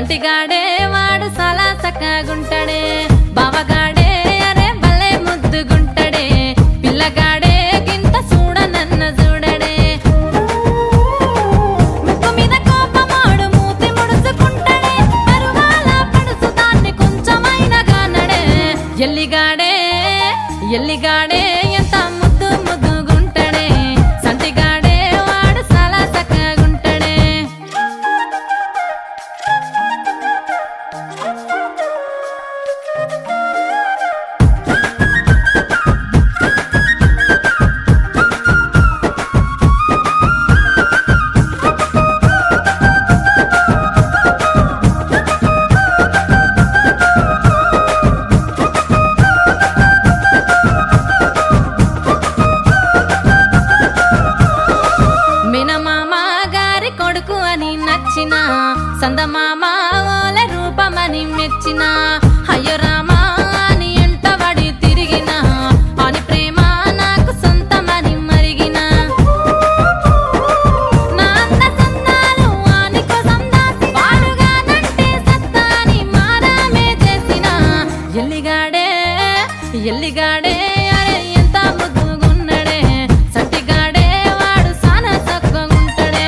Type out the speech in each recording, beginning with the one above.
సంటిగాడే వాడు సలా సక్కగుంటడే బావగాడే అరే భలే ముద్దుగుంటడే పిల్లగాడే గింత చూడ నన్న చూడడే ముక్కు మీద కోపమాడు మూతి ముడుచుకుంటడే పరువాల పడుచు దాన్ని కొంచెమైన గానడే ఎల్లిగాడే ఎల్లిగాడే ఎంత ముద్దు ముద్దుగుంటడే సంటిగాడే వాడు సలా సక్కగుంటడే మినమామ గారి కొడుకు అని నచ్చిన సందమామ ఓల రూపమని మెచ్చిన అయ్యో రామా అని ఎంటబడి తిరిగిన అని ప్రేమ నాకు సొంతమని మరిగిన నా అంద సందాలు వాని కోసం దాసి వాడుగానంటే సత్తాని మారామే చేసిన ఎల్లిగాడే ఎల్లిగాడే అరే ఎంత ముద్దుగున్నడే సట్టిగాడే వాడు సానా సక్కగుంటడే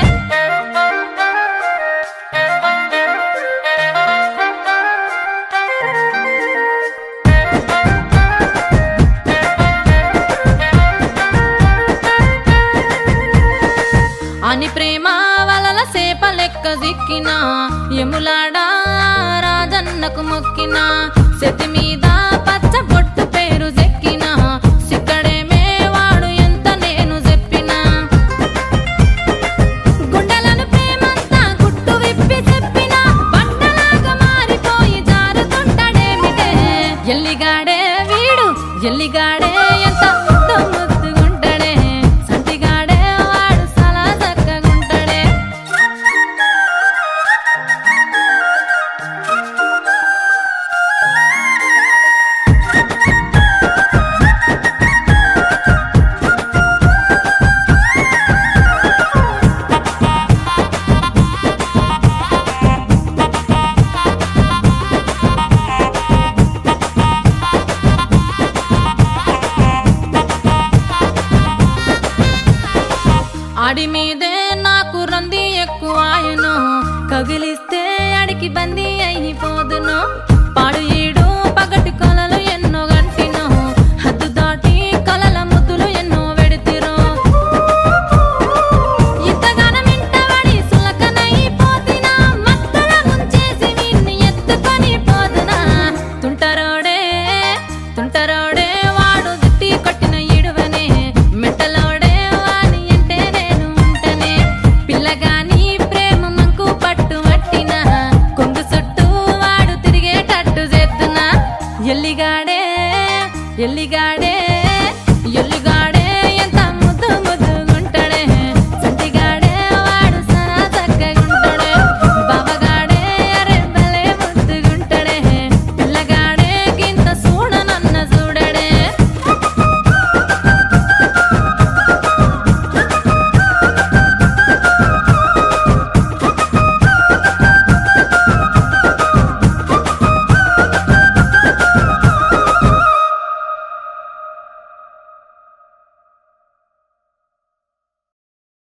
అని ప్రేమ వలల సేప లెక్క దిక్కిన ఎములాడా రాజన్నకు మొక్కిన సెతి మీద పచ్చ బొట్టు పేరు చెక్కిన సిక్కడేమే వాడు ఎంత నేను చెప్పిన గుండెలను ప్రేమంతా గుట్టు విప్పి చెప్పిన బండలాగా మారిపోయి జారుతుంటాడేమిటే ఎల్లిగాడే వీడు ఎల్లిగాడే ఎంత ముద్దు ముద్దుగుంటాడే సంటిగాడే వాడు సలా చక్కగుంటాడే ఆడి మీదే నాకు రంది ఎక్కువ ఆయను కగిలిస్తే అడికి బందీ అయిపోదును పాడు ఈడు పగటి కొలలు ఎన్నో గంటిను హద్దు దాటి కలల ముద్దులు ఎన్నో వెడితిరు ఇంతగానం ఇంటబడి సులకనైపోతినా మత్తుల ముంచేసి వీణ్ణి ఎత్తుకొని పోదునా తుంటరోడే తుంటరోడే వాడు దుట్టి కొట్టిన ఇడువనే మెట్టలోడే వాని అంటే నేను ఉంటనే పిల్లగాని ప్రేమ మంకు పట్టు పట్టిన కొంగు చుట్టూ వాడు తిరిగేటట్టు చేస్తున్నా ఎల్లిగాడే ఎల్లిగాడే